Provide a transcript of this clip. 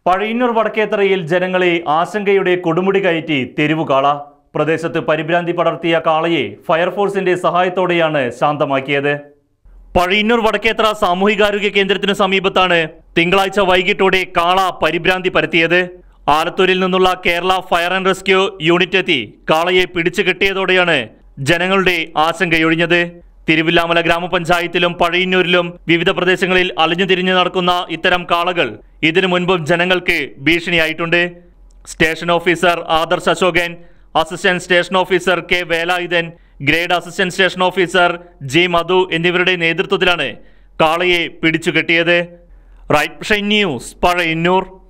പഴയന്നൂർ വടക്കേത്തറയിൽ ജനങ്ങളെ ആശങ്കയുടെ കൊടുമുടി കയറ്റി തെരുവുകാള പ്രദേശത്ത് പരിഭ്രാന്തി പടർത്തിയ കാളയെ ഫയർഫോഴ്സിന്റെ സഹായത്തോടെയാണ് ശാന്തമാക്കിയത് പഴയന്നൂർ വടക്കേത്തറ സാമൂഹികാരോഗ്യ കേന്ദ്രത്തിനു സമീപത്താണ് തിങ്കളാഴ്ച വൈകിട്ടോടെ കാള പരിഭ്രാന്തി പരത്തിയത് ആലത്തൂരിൽ നിന്നുള്ള Kerala fire and rescue unit എത്തി കാളയെ പിടിച്ചു കെട്ടിയതോടെയാണ് ജനങ്ങളുടെ ആശങ്കയൊഴിഞ്ഞത് തിരുവില്ലാമല ഗ്രാമപഞ്ചായത്തിലും പഴയന്നൂരിലും വിവിധ പ്രദേശങ്ങളിൽ അലിഞ്ഞു തിരിഞ്ഞു നടക്കുന്ന ഇത്തരം കാളകൾ ഇതിനു മുൻപും ജനങ്ങൾക്ക് ഭീഷണിയായിട്ടുണ്ട് station officer Adarsh Ashokan assistant station officer K Velayudhan grade assistant station officer G Madhu എന്നിവരുടെ നേതൃത്വത്തിലാണ് കാളയെ പിടിച്ചുകെട്ടിയത് റൈറ്റ് ന്യൂസ് പഴയന്നൂർ